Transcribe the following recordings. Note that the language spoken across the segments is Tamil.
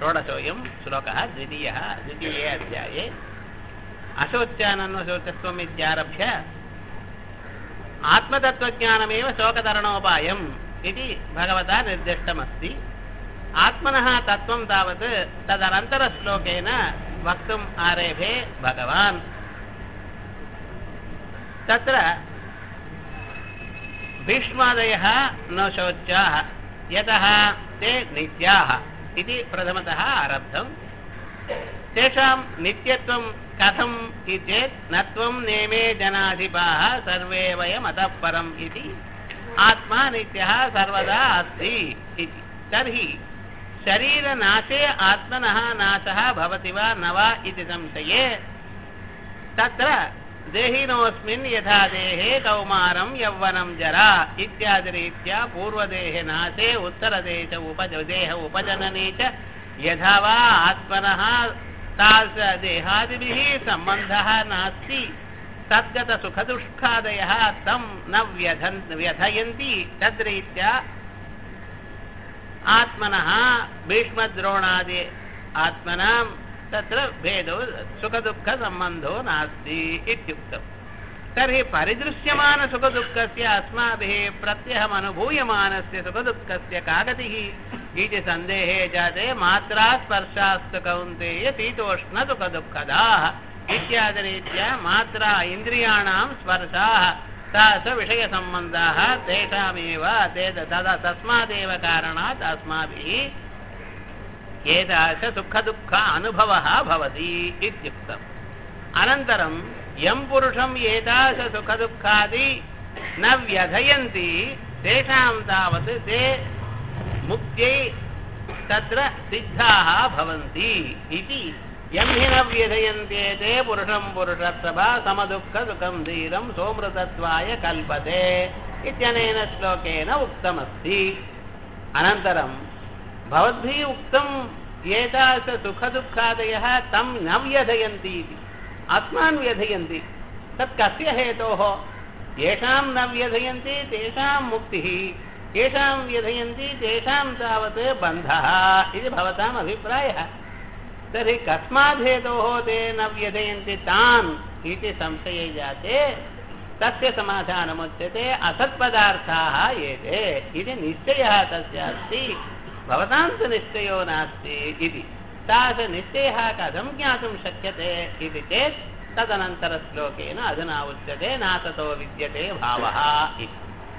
षोडशोऽयं श्लोकः द्वितीयः द्वितीये अध्याये अशोच्यानन्वशोचत्वम् इत्यारभ्य आत्मतत्त्वज्ञानमेव शोकतरणोपायम् इति भगवता निर्दिष्टमस्ति आत्मनः तत्त्वं तावत् तदनन्तरश्लोकेन वक्तुम् आरेभे भगवान् तत्र भीष्मादयः न शोच्याः यतः ते नित्याः इति प्रथमतः आरब्धम् तेषां नित्यत्वं कथम् इति चेत् न त्वं नेमे जनाधिपाः सर्वे वयमतः परम् इति आत्मा नित्यः सर्वदा अस्ति इति तर्हि शरीरनाशे आत्मनः नाशः भवति वा न वा इति संशये तत्र देहिनोऽस्मिन् यथा देहे कौमारं यौवनं जरा इत्यादिरीत्या पूर्वदेहनाशे उत्तरदेश उपज देह उपजनने च यथा वा आत्मनः तादृशदेहादिभिः सम्बन्धः नास्ति तद्गतसुखदुष्खादयः तं न व्यधन् व्यथयन्ति तद्रीत्या आत्मनः भीष्मद्रोणादि आत्मनां तत्र भेदो सुखदुःखसम्बन्धो नास्ति इत्युक्तम् तर्हि परिदृश्यमानसुखदुःखस्य अस्माभिः प्रत्यहमनुभूयमानस्य सुखदुःखस्य का गतिः इति सन्देहे जाते मात्रा स्पर्शास्तु कौन्तेय शीतोष्णसुखदुःखदाः इत्यादिरीत्या मात्रा इन्द्रियाणां स्पर्शाः तादृशविषयसम्बन्धाः तेषामेव ते तदा तस्मादेव कारणात् अस्माभिः एतादृशसुखदुःख अनुभवः भवति इत्युक्तम् अनन्तरं यं पुरुषम् एतादृशसुखदुःखादि न व्यथयन्ति तेषां तावत् ते मुक्त्यै तत्र सिद्धाः भवन्ति इति यं हि न व्यथयन्त्येते पुरुषं पुरुषत्सभा समदुःखसुखं धीरं सोमृतत्वाय कल्पते इत्यनेन श्लोकेन उक्तमस्ति अनन्तरं भवद्भिः उक्तम् एतादृशसुखदुःखादयः तं न व्यथयन्ति इति आत्मान् व्यथयन्ति तत् कस्य हेतोः येषां न व्यथयन्ति तेषां मुक्तिः येषां व्यथयन्ति तेषां तावत् बन्धः इति भवताम् अभिप्रायः तर्हि कस्मात् हेतोः ते न व्यथयन्ति तान् इति संशये जाते तस्य समाधानमुच्यते असत्पदार्थाः एते इति निश्चयः तस्य अस्ति भवतां तु निश्चयो नास्ति इति तादृशनिश्चयः कथं ज्ञातुं शक्यते इति चेत् तदनन्तरश्लोकेन अधुना उच्यते नासतो विद्यते भावः इति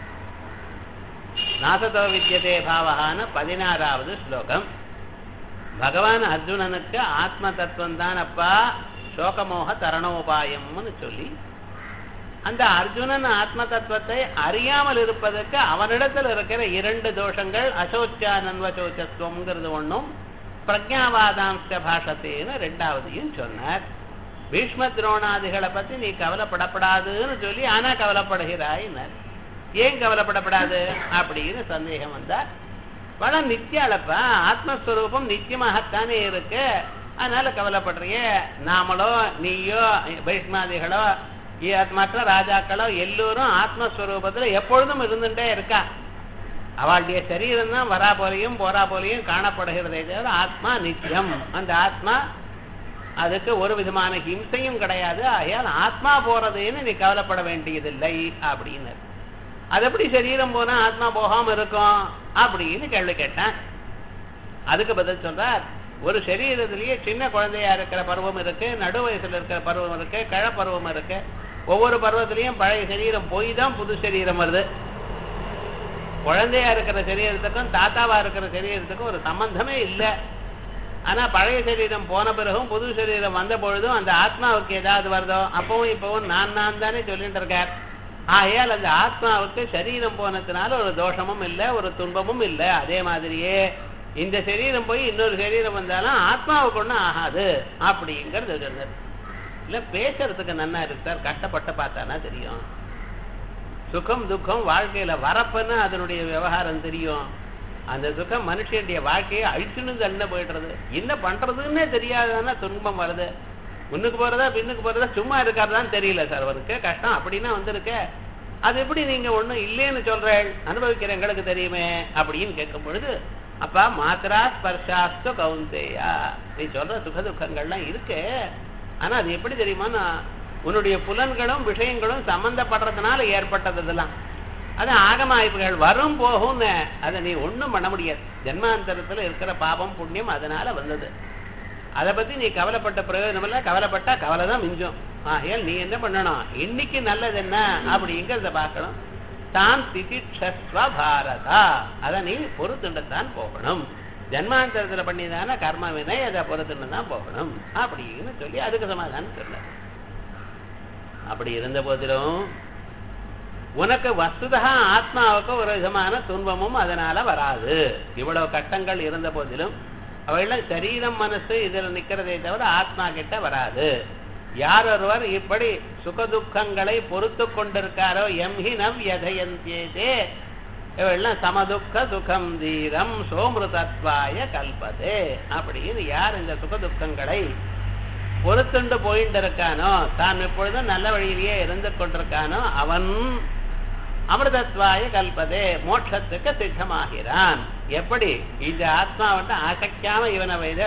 நாசதோ வித்தியதே பாவகான்னு பதினாறாவது ஸ்லோகம் பகவான் அர்ஜுனனுக்கு ஆத்ம தத்துவம் தான் அப்பா சோகமோக தரணோபாயம்னு சொல்லி அந்த அர்ஜுனன் ஆத்ம தத்துவத்தை அறியாமல் இருப்பதற்கு அவனிடத்தில் இருக்கிற இரண்டு தோஷங்கள் அசோச்சா நன்வசோச்சத்துவம்ங்கிறது ஒன்றும் பிரஜாவாதாம்ச பாஷத்தேன்னு ரெண்டாவதையும் சொன்னார் பீஷ்ம துரோணாதிகளை பத்தி நீ கவலைப்படப்படாதுன்னு சொல்லி ஆனா கவலைப்படுகிறாயினர் ஏன் கவலைப்படப்படாது அப்படின்னு சந்தேகம் வந்தா வள நித்தியாலப்பா ஆத்மஸ்வரூபம் நித்தியமாகத்தானே இருக்கு அதனால கவலைப்படுறிய நாமளோ நீயோ பைஷ்மாதிகளோ மற்ற ராஜாக்களோ எல்லோரும் ஆத்மஸ்வரூபத்துல எப்பொழுதும் இருந்துட்டே இருக்கா அவளுடைய சரீரம் தான் வரா போலையும் போரா போலையும் காணப்படுகிறதே தவிர ஆத்மா நித்தியம் அந்த ஆத்மா அதுக்கு ஒரு விதமான ஹிம்சையும் கிடையாது ஆகையால் ஆத்மா போறதுன்னு நீ கவலைப்பட வேண்டியதில்லை அப்படின்னு அது எப்படி சரீரம் போனா ஆத்மா போகாம இருக்கும் அப்படின்னு கேள்வி கேட்டேன் அதுக்கு பதில் சொல்றார் ஒரு சரீரத்திலேயே சின்ன குழந்தையா இருக்கிற பருவம் இருக்கு நடு வயசுல இருக்கிற பருவம் இருக்கு கழப்பருவம் இருக்கு ஒவ்வொரு பருவத்திலையும் பழைய சரீரம் போய் தான் புது சரீரம் வருது குழந்தையா இருக்கிற சரீரத்துக்கும் தாத்தாவா இருக்கிற சரீரத்துக்கும் ஒரு சம்பந்தமே இல்லை ஆனா பழைய சரீரம் போன பிறகும் புது சரீரம் வந்த பொழுதும் அந்த ஆத்மாவுக்கு ஏதாவது வருதோ அப்பவும் இப்பவும் நான் நான் தானே சொல்லிட்டு இருக்கார் ஆகையால் அந்த ஆத்மாவுக்கு சரீரம் போனதுனால ஒரு தோஷமும் இல்லை ஒரு துன்பமும் இல்லை அதே மாதிரியே இந்த சரீரம் போய் இன்னொரு சரீரம் வந்தாலும் ஆத்மாவுக்கு ஒன்றும் ஆகாது அப்படிங்கிறது சொன்னது இல்லை பேசுறதுக்கு நன்னா இருக்கு சார் கஷ்டப்பட்டு பார்த்தானா தெரியும் சுகம் துக்கம் வாழ்க்கையில வரப்புன்னு அதனுடைய விவகாரம் தெரியும் அந்த சுகம் மனுஷனுடைய வாழ்க்கையை அழிச்சுன்னு தள்ள போயிடுறது என்ன பண்றதுன்னே தெரியாதானா துன்பம் வருது முன்னுக்கு போறதா பின்னுக்கு போறதா சும்மா இருக்காருதான் தெரியல சார் அவருக்கு கஷ்டம் அப்படின்னா வந்திருக்க அது எப்படி நீங்க ஒண்ணும் இல்லைன்னு சொல்றேன் அனுபவிக்கிற எங்களுக்கு தெரியுமே அப்படின்னு கேட்கும் பொழுது அப்ப மாத்திரா ஸ்பர்ஷாஸ்து கவுந்தேயா நீ சொல்ற சுக துக்கங்கள்லாம் இருக்கு ஆனா அது எப்படி தெரியுமா உன்னுடைய புலன்களும் விஷயங்களும் சம்பந்தப்படுறதுனால ஏற்பட்டது இதெல்லாம் அது ஆகம ஆய்வுகள் வரும் போகும்னு அதை நீ ஒண்ணும் பண்ண முடியாது ஜென்மாந்தரத்துல இருக்கிற பாபம் புண்ணியம் அதனால வந்தது அதை பத்தி நீ கவலைப்பட்ட பிரயோஜனம் இல்ல கவலைப்பட்டா கவலை தான் மிஞ்சும் ஆகையால் நீ என்ன பண்ணணும் இன்னைக்கு நல்லது என்ன அப்படிங்கிறத பார்க்கணும் தான் திதிக்ஷஸ்வ பாரதா அதை நீ பொறுத்துண்டுத்தான் போகணும் ஜன்மாந்தரத்துல பண்ணிதான கர்ம வினை அதை பொறுத்துண்டு தான் போகணும் அப்படின்னு சொல்லி அதுக்கு சமாதானம் சொல்ல அப்படி இருந்த போதிலும் உனக்கு வஸ்துதா ஆத்மாவுக்கு ஒரு விதமான துன்பமும் அதனால வராது இவ்வளவு கட்டங்கள் இருந்த போதிலும் அவைகள சரீரம் மனசு இதில் நிக்கிறதே தவிர ஆத்மா கிட்ட வராது யார் ஒருவர் இப்படி சுகதுக்கங்களை பொறுத்து கொண்டிருக்காரோ எம்ஹி நவ் யதயந்தேதே இவெல்லாம் சமதுக்க சுகம் தீரம் சோமிருதத்வாய கல்பதே அப்படின்னு யார் இந்த சுகதுக்கங்களை பொறுத்துண்டு போயிட்டு இருக்கானோ தான் இப்பொழுதும் நல்ல வழியிலேயே இருந்து கொண்டிருக்கானோ அவன் அமிர்தத்வாய கல்பதே மோட்சத்துக்கு சித்தமாகிறான் எப்படி இந்த ஆத்மா வந்து அசைக்காம இவனை இத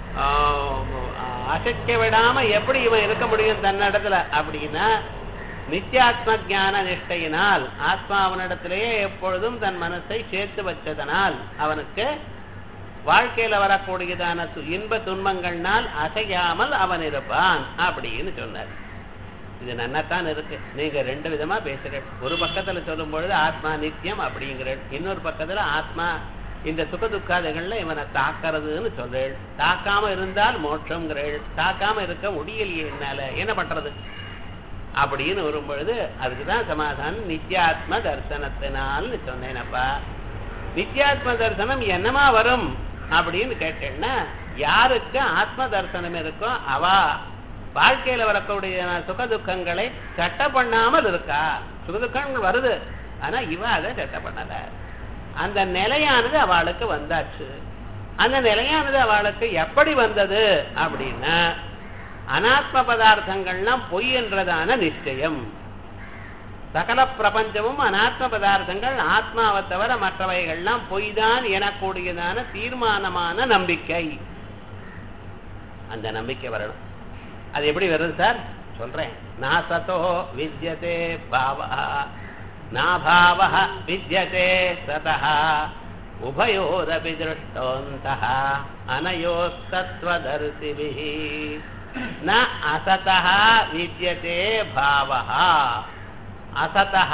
அசைக்க விடாம எப்படி இவன் இருக்க முடியும் தன்னிடத்துல அப்படின்னா நித்தியாத்ம ஜான நிஷ்டையினால் ஆத்மா அவனிடத்திலேயே எப்பொழுதும் தன் மனசை சேர்த்து வச்சதனால் அவனுக்கு வாழ்க்கையில வரக்கூடியதான இன்ப துன்பங்கள்னால் அசையாமல் அவன் இருப்பான் அப்படின்னு சொன்னார் இது நன்னத்தான் இருக்கு நீங்க ரெண்டு விதமா பேசுறீங்க ஒரு பக்கத்துல சொல்லும் பொழுது ஆத்மா நித்தியம் அப்படிங்கிற இன்னொரு பக்கத்துல ஆத்மா இந்த சுக துக்காதைகள்ல இவனை தாக்கிறதுன்னு சொல்றேள் தாக்காம இருந்தால் மோட்சங்கிறேள் தாக்காம இருக்க முடியலையே என்னால என்ன பண்றது அப்படின்னு வரும் பொழுது அதுக்குதான் சமாதானம் நித்தியாத்ம தரிசனத்தினால்னு சொன்னேனப்பா நித்தியாத்ம தரிசனம் என்னமா வரும் அப்படின்னு கேட்டேன்னா யாருக்கு ஆத்ம தரிசனம் இருக்கோ அவா வாழ்க்கையில வரக்கூடிய சுக துக்கங்களை சட்ட பண்ணாமல் இருக்கா சுக துக்கங்கள் வருது ஆனா இவ அதை சட்ட பண்ணல அந்த நிலையானது அவளுக்கு வந்தாச்சு அந்த நிலையானது அவளுக்கு எப்படி வந்தது அப்படின்னா அனாத்ம பதார்த்தங்கள்லாம் பொய் என்றதான நிச்சயம் சகல பிரபஞ்சமும் அனாத்ம பதார்த்தங்கள் ஆத்மாவை தவிர மற்றவைகள்லாம் பொய் தான் எனக்கூடியதான தீர்மானமான நம்பிக்கை அந்த நம்பிக்கை வரணும் அது எப்படி வருது சார் சொல்றேன் நாசத்தோ வித்யதே பாவா நாபாவ வித்யதே சதா உபயோரபி திருஷ்டோந்த அனயோஸ்தத்வதர்சிபிः ந அசதः வித்யதே பாவः அசதः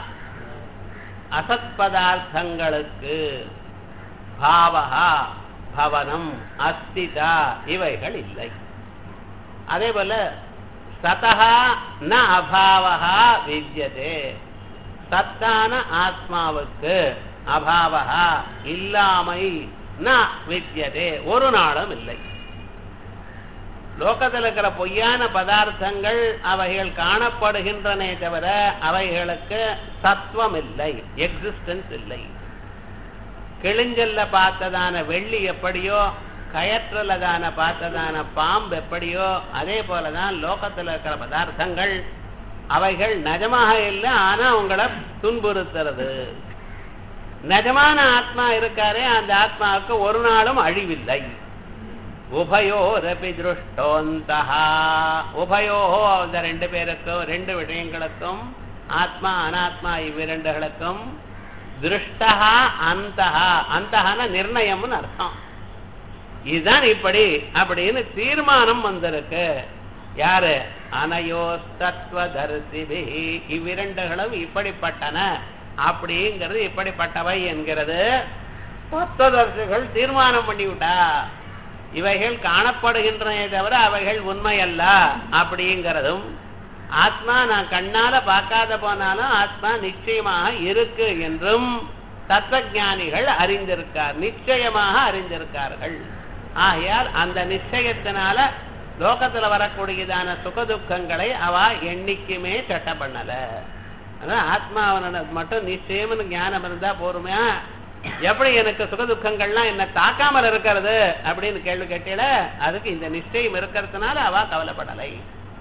அசத் பதார்த்தங்களுக்கு பாவகா பவனம் அஸ்திதா இவைகள் இல்லை அதே போல சதா ந அபாவகா வித்யதே சத்தான ஆத்மாவுக்கு அபாவகா இல்லாமை ந வித்யதே ஒரு நாளும் இல்லை லோகத்தில் இருக்கிற பொய்யான பதார்த்தங்கள் அவைகள் காணப்படுகின்றனே தவிர அவைகளுக்கு சத்துவம் இல்லை எக்ஸிஸ்டன்ஸ் இல்லை கிழிஞ்சல்ல பார்த்ததான வெள்ளி எப்படியோ கயற்றலதான பார்த்ததான பாம்பு எப்படியோ அதே போலதான் லோகத்தில் இருக்கிற பதார்த்தங்கள் அவைகள் நிஜமாக இல்லை ஆனா உங்களை துன்புறுத்துறது நிஜமான ஆத்மா இருக்காரே அந்த ஆத்மாவுக்கு ஒரு நாளும் அழிவில்லை உபயோரபி திருஷ்டோந்தா உபயோகோ அந்த ரெண்டு பேருக்கும் ரெண்டு விஷயங்களுக்கும் ஆத்மா அனாத்மா இவ்விரண்டுகளுக்கும் திருஷ்டா அந்தஹா அந்தஹான நிர்ணயம்னு அர்த்தம் இதுதான் இப்படி அப்படின்னு தீர்மானம் வந்திருக்கு யாரு அனயோஸ்தத்வதர்சிபி இவ்விரண்டுகளும் இப்படிப்பட்டன அப்படிங்கிறது இப்படிப்பட்டவை என்கிறது தத்துவதர்சிகள் தீர்மானம் பண்ணிவிட்டா இவைகள் காணப்படுகின்றனே தவிர அவைகள் உண்மை அல்ல அப்படிங்கிறதும் ஆத்மா நான் கண்ணால பார்க்காத போனாலும் ஆத்மா நிச்சயமாக இருக்கு என்றும் தத்துவஞானிகள் அறிந்திருக்கார் நிச்சயமாக அறிந்திருக்கார்கள் ஆகையால் அந்த நிச்சயத்தினால லோகத்துல வரக்கூடியதான சுகதுக்கங்களை அவ என்னைக்குமே சட்ட பண்ணல அதான் ஆத்மாவன மட்டும் நிச்சயம்னு ஞானம் இருந்தா போருமே எப்படி எனக்கு சுகதுக்கங்கள்லாம் என்ன தாக்காமல் இருக்கிறது அப்படின்னு கேள்வி கேட்டீல அதுக்கு இந்த நிச்சயம் இருக்கிறதுனால அவ கவலைப்படலை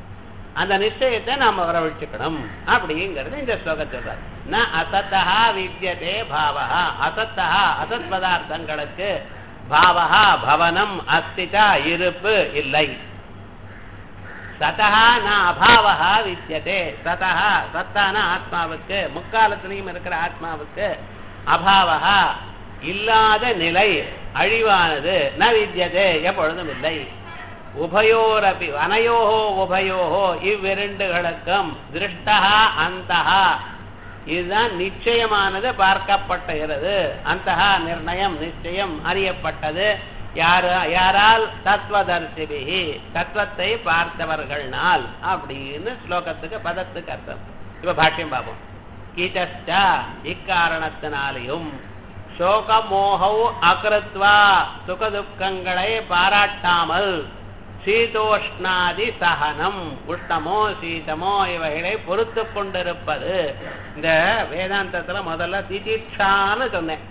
அந்த நிச்சயத்தை நாம வரவழைச்சுக்கணும் அப்படிங்கிறது இந்த ஸ்லோகம் சொல்றாரு ந அசத்தா வித்யதே பாவஹா அசத்தா அசத் பதார்த்தங்களுக்கு பாவஹா பவனம் அஸ்திதா இருப்பு இல்லை சதா ந அபாவஹா வித்யதே சதா சத்தான ஆத்மாவுக்கு முக்காலத்திலையும் இருக்கிற ஆத்மாவுக்கு அபாவஹா இல்லாத நிலை அழிவானது ந வித்யதே எப்பொழுதும் இல்லை உபயோரபி அனையோஹோ உபயோஹோ இவ்விரண்டுகளுக்கும் திருஷ்டா அந்தஹா இதுதான் நிச்சயமானது பார்க்கப்பட்டுகிறது அந்தஹா நிர்ணயம் நிச்சயம் அறியப்பட்டது யார் யாரால் தத்துவதர்சிபிகி தத்துவத்தை பார்த்தவர்கள்னால் அப்படின்னு ஸ்லோகத்துக்கு பதத்துக்கு அர்த்தம் இப்ப பாஷ்யம் பார்ப்போம் கீட்டஸ்டா இக்காரணத்தினாலையும் சோகமோகௌ அகிருத்வா சுகதுக்கங்களை பாராட்டாமல் சீதோஷ்ணாதி சகனம் உஷ்ணமோ சீதமோ இவைகளை பொறுத்து கொண்டிருப்பது இந்த வேதாந்தத்துல முதல்ல திதிட்சான்னு சொன்னேன்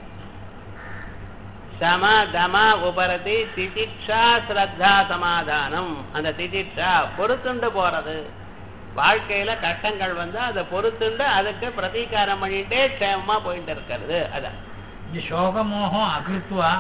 சம தம உபரதி திதிட்சா ஸ்ரத்தா சமாதானம் அந்த திதிட்சா பொறுத்துண்டு போறது வாழ்க்கையில கஷ்டங்கள் வந்து அதை பொறுத்துண்டு அதுக்கு பிரதீகாரம் பண்ணிட்டே க்ஷேமமா போயிட்டு இருக்கிறது அதான் இது சோகமோகம் அகிருத்வா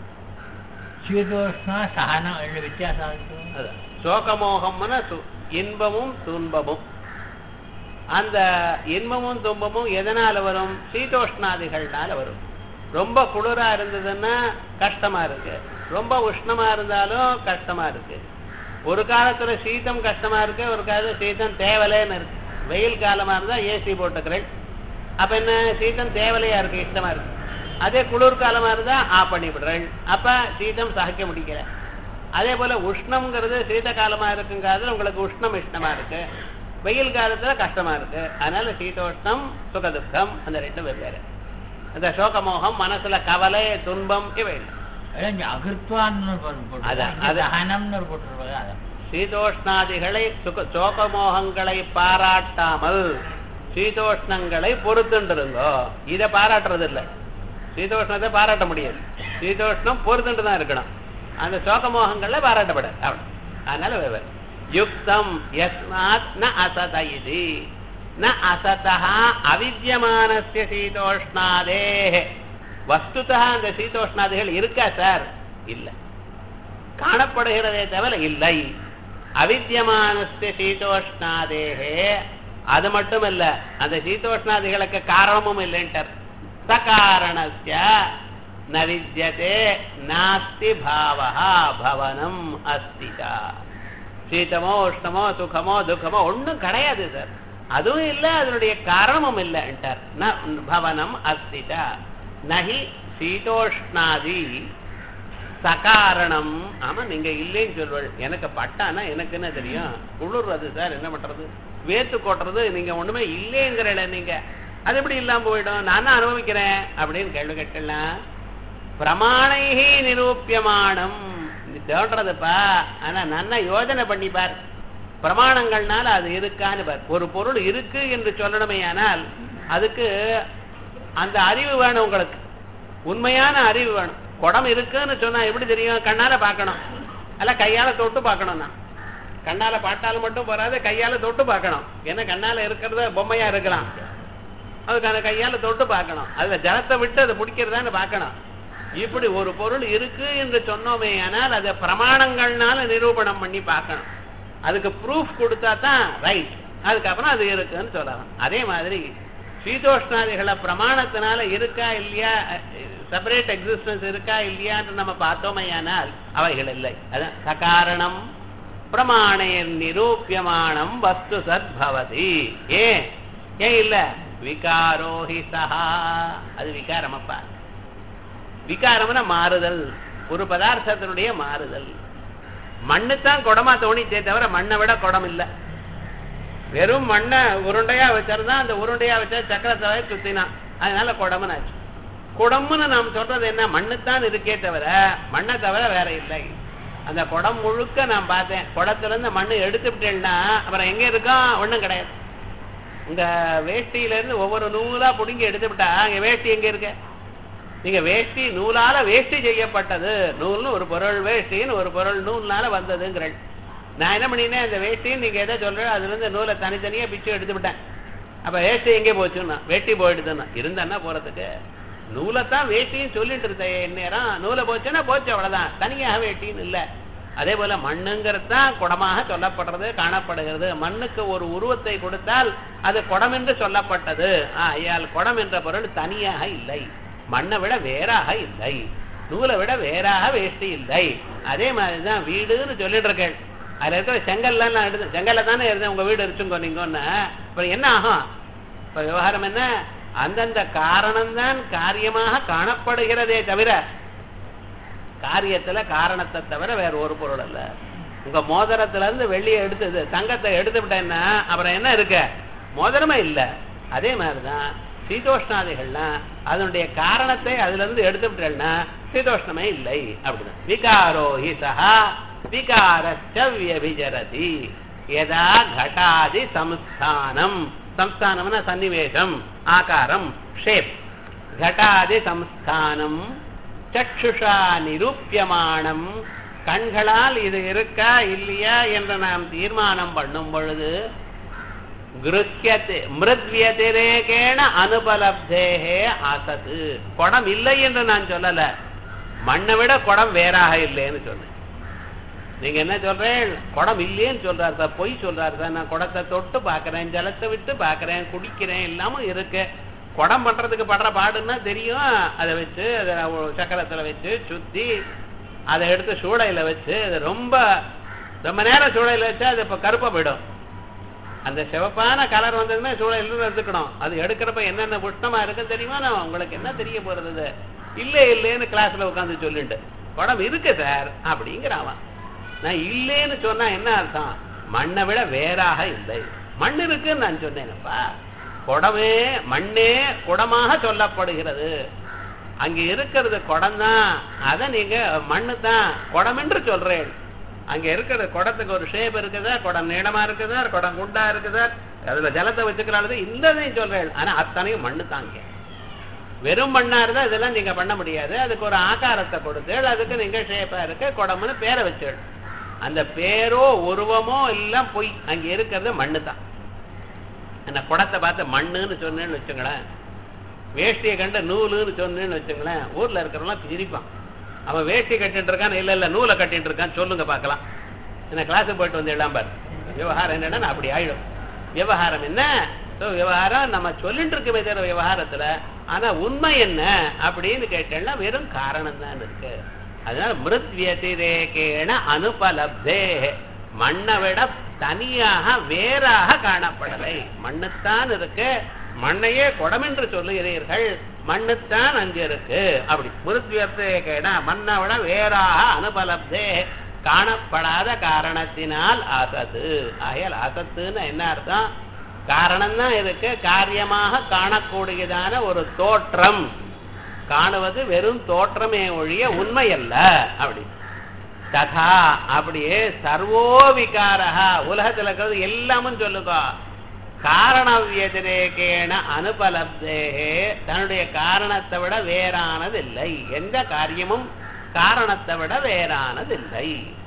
சீதோஷ்ண சகனம் ரெண்டு வித்தியாசம் இருக்கு அதான் சோகமோகம்னா சு- இன்பமும் துன்பமும் அந்த இன்பமும் துன்பமும் எதனால வரும் சீதோஷ்ணாதிகள்னால வரும் ரொம்ப குளிரா இருந்ததுன்னா கஷ்டமா இருக்கு ரொம்ப உஷ்ணமா இருந்தாலும் கஷ்டமா இருக்கு ஒரு காலத்துல சீதம் கஷ்டமா இருக்கு ஒரு காலத்துல சீதம் தேவலைன்னு இருக்கு வெயில் காலமா இருந்தா ஏசி போட்டுக்கிறேன் அப்ப என்ன சீதம் தேவலையா இருக்கு இஷ்டமா இருக்கு அதே குளிர் காலமா இருந்தா ஆஃப் பண்ணி விடுறேன் அப்ப சீதம் சகிக்க முடியல அதே போல உஷ்ணம்ங்கிறது சீத காலமா இருக்குங்கிறதுல உங்களுக்கு உஷ்ணம் இஷ்டமா இருக்கு வெயில் காலத்துல கஷ்டமா இருக்கு அதனால சீதோஷ்ணம் சுகதுக்கம் அந்த ரெண்டும் வெவ்வேறு அந்த சோகமோகம் மனசுல கவலை துன்பம் இவை இல்லை. அதான் இங்க அகிருத்வான்னு போட்டு அதான், அதான். சகனம்னு ஒரு போட்டுருப்பாங்க அதான் சீதோஷ்ணாதிகளை சுக சோகமோகங்களை பாராட்டாமல் சீதோஷ்ணங்களை பொறுத்துண்டிருங்கோ இதை பாராட்டுறது இல்ல சீதோஷ்ணத்தை பாராட்ட முடியாது சீதோஷ்ணம் பொறுத்துண்டு தான் இருக்கணும் அந்த சோகமோகங்களை பாராட்டப்படாது அவ்வளவு அதனால வெவ்வேறு யுக்தம் யஸ்மாத் ந அசத இது ந அசதா அவித்யமானஸ்ய சீதோஷ்ணாதே வஸ்துதா அந்த சீதோஷ்ணாதிகள் இருக்கா சார் இல்லை காணப்படுகிறதே தவிர இல்லை அவித்தியமானஸ்ய சீதோஷ்ணாதேகே அது மட்டும் இல்ல அந்த சீதோஷ்ணாதிகளுக்கு காரணமும் இல்லைன்ட்டார் சகாரணஸ்ய ந வித்யதே நாஸ்தி பாவஹா பவனம் அஸ்திதா சீதமோ உஷ்ணமோ சுகமோ துக்கமோ ஒண்ணும் கிடையாது சார் அதுவும் இல்ல அதனுடைய காரணமும் இல்லைன்ட்டார் ந பவனம் அஸ்திதா நஹி சீதோஷ்ணாதி சகாரணம் ஆமா நீங்க இல்லைன்னு சொல்வள் எனக்கு பட்டானா எனக்கு என்ன தெரியும் குளிர்றது சார் என்ன பண்றது வேத்து கொட்டுறது நீங்க ஒண்ணுமே இல்லைங்கிறல நீங்க அது எப்படி இல்லாம போயிடும் நான் தான் அனுபவிக்கிறேன் அப்படின்னு கேள்வி கேட்டலாம் பிரமாணைகி நிரூபியமானம் நீ தோன்றதுப்பா ஆனா நன்னா யோஜனை பண்ணி பார் பிரமாணங்கள்னால அது இருக்கான்னு பார் ஒரு பொருள் இருக்கு என்று சொல்லணுமே ஆனால் அதுக்கு அந்த அறிவு வேணும் உங்களுக்கு உண்மையான அறிவு வேணும் குடம் இருக்குன்னு சொன்னா எப்படி தெரியும் கண்ணால பார்க்கணும் அல்ல கையால தொட்டு பார்க்கணும் நான் கண்ணால பார்த்தாலும் மட்டும் போறாது கையால தொட்டு பார்க்கணும் ஏன்னா கண்ணால இருக்கிறது பொம்மையா இருக்கலாம் அதுக்கான கையால தொட்டு பார்க்கணும் அதுல ஜலத்தை விட்டு அதை பிடிக்கிறதான்னு பார்க்கணும் இப்படி ஒரு பொருள் இருக்கு என்று சொன்னோமே ஆனால் அதை பிரமாணங்கள்னால நிரூபணம் பண்ணி பார்க்கணும் அதுக்கு ப்ரூஃப் கொடுத்தா தான் ரைட் அதுக்கப்புறம் அது இருக்குன்னு சொல்லலாம் அதே மாதிரி சீதோஷ்ணாதிகளை பிரமாணத்தினால இருக்கா இல்லையா செப்பரேட் எக்ஸிஸ்டன்ஸ் இருக்கா இல்லையான்னு நம்ம பார்த்தோமையானால் அவைகள் இல்லை அதான் சகாரணம் பிரமாணே நிரூபியமானம் வஸ்து சத் பவதி ஏன் ஏன் இல்ல விகாரோஹி சஹா அது விகாரமப்பா விகாரம்னா மாறுதல் ஒரு பதார்த்தத்தினுடைய மாறுதல் மண்ணு தான் குடமா தோணித்தே தவிர மண்ணை விட குடம் இல்லை வெறும் மண்ணை உருண்டையா வச்சிருந்தா அந்த உருண்டையா வச்சா சக்கரத்தை சுத்தினான் அதனால குடம்னு ஆச்சு குடம்னு நாம் சொல்றது என்ன மண்ணுத்தான் இருக்கே தவிர மண்ணை தவிர வேற இல்லை அந்த குடம் முழுக்க நான் பார்த்தேன் குடத்துல இருந்து மண்ணு எடுத்துவிட்டேன்னா அப்புறம் எங்க இருக்கோம் ஒண்ணும் கிடையாது உங்க வேஷ்டியில இருந்து ஒவ்வொரு நூலா புடுங்கி எடுத்துவிட்டா அங்க வேஷ்டி எங்க இருக்கு நீங்க வேஷ்டி நூலால வேஷ்டி செய்யப்பட்டது நூல்னு ஒரு பொருள் வேஷ்டின்னு ஒரு பொருள் நூல்னால வந்ததுங்கிறள் நான் என்ன பண்ணினேன் இந்த வேஷ்டியும் நீங்க எதை சொல்றேன் அதுல இருந்து நூலை தனித்தனியா பிச்சு எடுத்து விட்டேன் அப்ப வேஷ்டி எங்கே போச்சுன்னா வேட்டி போயிடுதுன்னா இருந்தா போறதுக்கு நூலைத்தான் வேட்டியும் சொல்லிட்டு இருந்தேன் நேரம் நூலை போச்சுன்னா போச்சு அவ்வளவுதான் தனியாக வேட்டின்னு இல்ல அதே போல மண்ணுங்கிறது தான் குடமாக சொல்லப்படுறது காணப்படுகிறது மண்ணுக்கு ஒரு உருவத்தை கொடுத்தால் அது குடம் என்று சொல்லப்பட்டது ஐயால் குடம் என்ற பொருள் தனியாக இல்லை மண்ணை விட வேறாக இல்லை நூலை விட வேறாக வேஷ்டி இல்லை அதே மாதிரிதான் வீடுன்னு சொல்லிட்டு இருக்கேன் அதுல இருக்கிற செங்கல்லாம் நான் எடுத்து செங்கல்ல தானே இருந்தேன் உங்க வீடு இருக்குங்க நீங்கன்னு அப்புறம் என்ன ஆகும் இப்ப விவகாரம் என்ன அந்தந்த காரணம்தான் காரியமாக காணப்படுகிறதே தவிர காரியத்துல காரணத்தை தவிர வேற ஒரு பொருள் அல்ல உங்க மோதிரத்துல இருந்து வெள்ளியை எடுத்தது தங்கத்தை எடுத்து விட்டேன்னா அப்புறம் என்ன இருக்க மோதிரமே இல்ல அதே மாதிரிதான் சீதோஷ்ணாதிகள்லாம் அதனுடைய காரணத்தை அதுல இருந்து எடுத்து விட்டேன்னா சீதோஷ்ணமே இல்லை அப்படிதான் விகாரோ ஹி சஹா விகாரச்ச வியபிஜரதி யதா கட்டாதி சம்ஸ்தானம் சம்ஸ்தானம்னா சன்னிவேஷம் ஆகாரம் ஷேப் கட்டாதி சம்ஸ்தானம் சக்ஷுஷா நிரூபியமானம் கண்களால் இது இருக்கா இல்லையா என்று நாம் தீர்மானம் பண்ணும் பொழுது கிருஹ்யத்தை மிருத்வியதிரேகேண அனுபலப்தேகே ஆசது குடம் இல்லை என்று நான் சொல்லல மண்ணை விட குடம் வேறாக இல்லைன்னு சொன்னேன் நீங்க என்ன சொல்றேன் குடம் இல்லையேன்னு சொல்றாரு சார் பொய் சொல்றாரு சார் நான் குடத்தை தொட்டு பாக்குறேன் ஜலத்தை விட்டு பாக்குறேன் குடிக்கிறேன் எல்லாமும் இருக்கு குடம் பண்றதுக்கு படுற பாடுன்னா தெரியும் அதை வச்சு அதை சக்கரத்துல வச்சு சுத்தி அதை எடுத்து சூளையில வச்சு அது ரொம்ப ரொம்ப நேரம் சூளையில வச்சா அது இப்ப கருப்பா போயிடும் அந்த சிவப்பான கலர் வந்ததுமே சூளையில எடுத்துக்கணும் அது எடுக்கிறப்ப என்னென்ன புஷ்ணமா இருக்குன்னு தெரியுமா நான் உங்களுக்கு என்ன தெரிய போறது அது இல்ல இல்லைன்னு கிளாஸ்ல உட்காந்து சொல்லிட்டு குடம் இருக்கு சார் அப்படிங்கிறான் நான் இல்லைன்னு சொன்னா என்ன அர்த்தம் மண்ணை விட வேறாக இல்லை மண் இருக்குன்னு நான் சொன்னேனப்பா குடமே மண்ணே குடமாக சொல்லப்படுகிறது அங்க இருக்கிறது குடம் தான் அதை நீங்க மண்ணு தான் குடம் என்று சொல்றேன் அங்க இருக்கிற குடத்துக்கு ஒரு ஷேப் இருக்குதா குடம் நீளமா இருக்குதா குடம் குண்டா இருக்குதா அதுல ஜலத்தை வச்சுக்கிறாள் இந்த சொல்றேன் ஆனா அத்தனையும் மண்ணு தாங்க வெறும் மண்ணா இருந்தா இதெல்லாம் நீங்க பண்ண முடியாது அதுக்கு ஒரு ஆகாரத்தை கொடுத்து அதுக்கு நீங்க ஷேப்பா இருக்கு குடம்னு பேரை வச்சு அந்த பேரோ உருவமோ எல்லாம் பொய் அங்க இருக்கிறது மண்ணு தான் அந்த குடத்தை பார்த்து மண்ணுன்னு சொன்னேன்னு வச்சுங்களேன் வேஷ்டியை கண்டு நூலுன்னு சொன்னேன்னு வச்சுங்களேன் ஊர்ல இருக்கிறவங்களாம் சிரிப்பான் அவன் வேஷ்டி கட்டிட்டு இருக்கான் இல்ல இல்ல நூலை கட்டிட்டு இருக்கான் சொல்லுங்க பார்க்கலாம் என்ன கிளாஸுக்கு போயிட்டு வந்து எல்லாம் பாரு விவகாரம் என்னன்னா அப்படி ஆயிடும் விவகாரம் என்ன விவகாரம் நம்ம சொல்லிட்டு இருக்கவே தவிர விவகாரத்துல ஆனா உண்மை என்ன அப்படின்னு கேட்டேன்னா வெறும் காரணம் தான் இருக்கு அதனால மிருத் வியதிரேகேன அனுபலப்தே மண்ணை விட தனியாக வேறாக காணப்படலை மண்ணுத்தான் இருக்கு மண்ணையே குடம் என்று சொல்லுகிறீர்கள் மண்ணுத்தான் அங்கு இருக்கு அப்படி மிருத்வியத்தேகேன மண்ணை விட வேறாக அனுபலப்தே காணப்படாத காரணத்தினால் அசத்து ஆகையால் அசத்துன்னு என்ன அர்த்தம் காரணம் தான் இருக்கு காரியமாக காணக்கூடியதான ஒரு தோற்றம் காணுவது வெறும் தோற்றமே ஒழிய உண்மை அல்ல அப்படி ததா அப்படியே சர்வோ விகாரா உலகத்துல இருக்கிறது எல்லாமும் சொல்லுங்க காரண வியதிரேகேன அனுபலப்தேகே தன்னுடைய காரணத்தை விட வேறானதில்லை எந்த காரியமும் காரணத்தை விட வேறானதில்லை